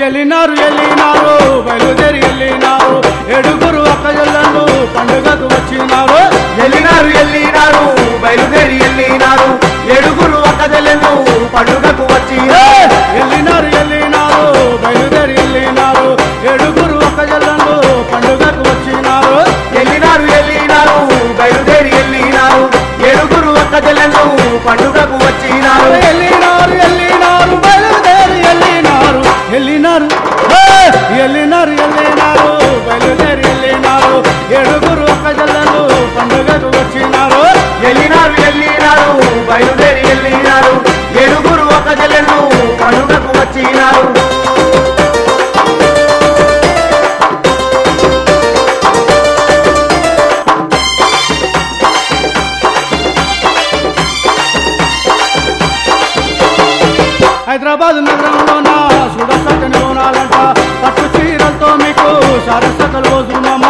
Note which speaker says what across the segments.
Speaker 1: ఎల్లినారు ఎల్లినారు బయలుదేరి ఎల్లినారు ఏడుగురు అక్కజల్లను పండుగకు వచ్చినారు
Speaker 2: ఎల్లినారు ఎల్లినారు బయలుదేరి ఎల్లినారు ఏడుగురు అక్కజలను పండుగకు వచ్చి
Speaker 1: ఎల్లినారు ఎల్లినారు బయలుదేరి ఎల్లినారు ఏడుగురు అక్కజల్లను పండుగకు వచ్చినారు
Speaker 2: ఎల్లినారు ఎల్లినారు బయలుదేరి ఎల్లినారు ఏడుగురు అక్కజలను పండుగకు వచ్చినారు
Speaker 1: ఎల్లినారు ఎల్లినారు బయలుదేరి ఎల్లినారు ఎల్లినారు హే! ఎల్లినారు ఎల్లినారు బయలుదేరి ఎల్లినారు ఏడుగురు అక్కజల్లను పండుగకు వచ్చినారు
Speaker 2: ఎల్లినారు ఎల్లినారు బయలుదేరి ఎల్లినారు ఏడుగురు అక్కజలను పండుగకు వచ్చినారు
Speaker 1: హైదరాబాద్ నగరంలోన సుడసక్కని బోనాలంట పట్టు చీరలతో మీకు సరస్వతలు వదునమ్మా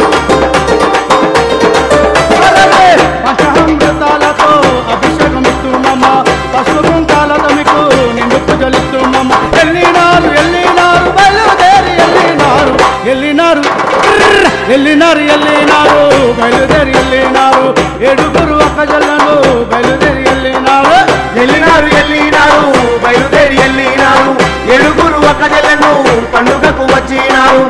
Speaker 1: పంచామృతాలతో అభిషేకం ఇస్తున్నామా పసుపు కుంకాలతో మీకు నిండు పూజలు ఇస్తున్నామా ఎల్లినారు ఎల్లినారు బయలుదేరి ఎల్లినారు ఎల్లినారు ట్రర్ ఎల్లినారు ఎల్లినారు బయలుదేరి ఎల్లినారు ఏడుగురు అక్కజల్లను బయలుదేరి ఎల్లినారు
Speaker 2: ఎల్లినారు ఎల్లినారు బయలుదేరి ఎల్లినారు ఏడుగురు అక్కజలను పండుగకు వచ్చినారు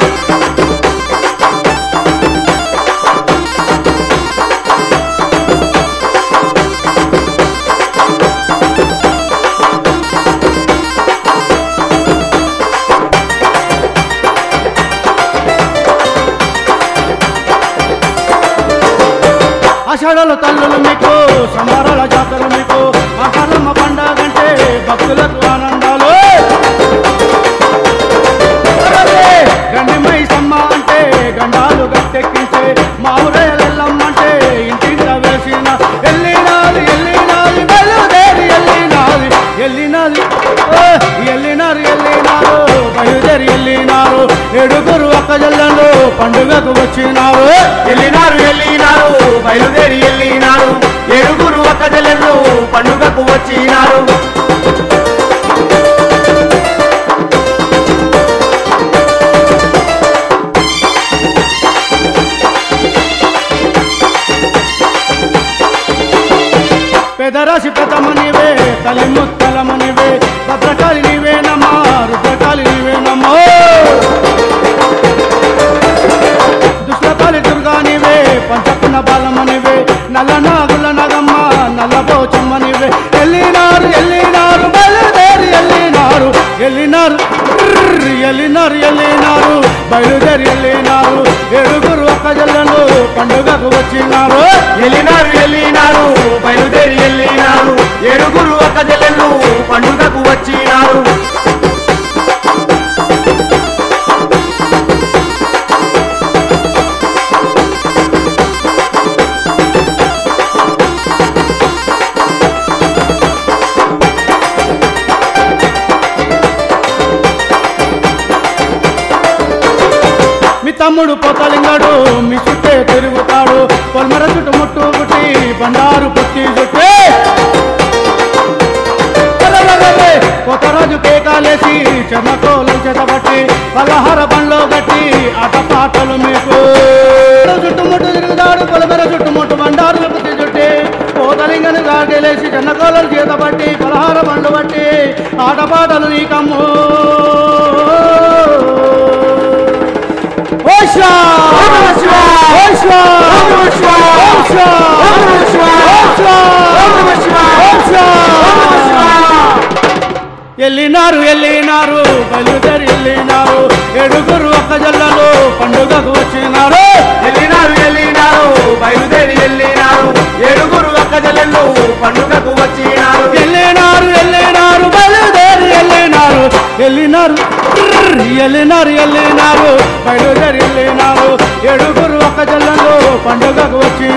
Speaker 1: ఆషాఢాల తల్లులు మీకు సంబరాల జాతరలు మీకు ఆషాఢమ్మ పండగంటే భక్తులకు ఆనందాలు గండిమై సమ్మ అంటే గండాలు గట్టెక్కించే మావురేలెల్లమ్మ అంటే ఇంటింట వేసిన ఎల్లినాది ఎల్లినాది బయలుదేరి ఎల్లినాది ఎల్లినాది ఓ, ఎల్లినారు ఎల్లినారు బయలుదేరి ఎల్లినారు ఏడుగురు అక్కజల్లను పండుగకు వచ్చినారు
Speaker 2: ఎల్లినారు ఎల్లినారు బయలుదేరి ఎల్లినారు ఏడుగురు అక్కజలను పండుగకు వచ్చినారు
Speaker 1: పెదరాశి పెద్దమనివే తల్లి ముత్తలమనివే భద్రకాళి నీవేనమ్మా రుద్రకాళి నీవేనమ్మో దుష్లకాళి దుర్గా నీవే పంచకున్న బాలమనివే నల్ల నాగుల నగమ్మ నల్ల పోచమ్మనివే ఎల్లినారు ఎల్లినారు బయలుదేరి ఎల్లినారు ఎల్లినారు ట్రర్ ఎల్లినారు ఎల్లినారు బయలుదేరి ఎల్లినారు ఏడుగురు ఒక్కజల్లను పండుగకు వచ్చినారు
Speaker 2: ఎల్లినారు ఎల్లినారు బయలుదేరి ఎల్లినారు ఏడుగురు అక్కజలను పండుగకు వచ్చినారు
Speaker 1: మీ తమ్ముడు పోతలింగాడు మీ చుట్టే తిరుగుతాడు పొల్మర చుట్టు ముట్టు పుట్టి బండారు పుట్టి చుట్టే అరెరెరెరె, కొత్తరాజు కేకాలేసి చెన్నకోలు చేతబట్టి పలహార బండ్లో గట్టి ఆటపాటలు మీకు చుట్టుముట్టు తిరుగుతాడు పొలమెర చుట్టుముట్టు బండారులు పుట్టి చుట్టి పోతలింగను గాగేలేసి చెన్నకోలు చేతబట్టి పలహార బండ్లు బట్టి ఆటపాటలు నీకమ్ము ఓషా ఓషా ఓషా ఓషా ఓషా ఎల్లినారు ఎల్లినారు బయలుదేరి ఎల్లినారు ఏడుగురు ఒక్కజల్లలో పండుగకు వచ్చినారు
Speaker 2: ఎల్లినారు ఎల్లినారు బయలుదేరి ఎల్లినారు ఏడుగురు అక్కజలను పండుగకు వచ్చినారు
Speaker 1: ఎల్లినారు ఎల్లినారు బయలుదేరి ఎల్లినారు ఎల్లినారు ట్రర్ ఎల్లినారు ఎల్లినారు బయలుదేరి ఎల్లినారు ఏడుగురు ఒక్కజల్లలో పండుగకు వచ్చినారు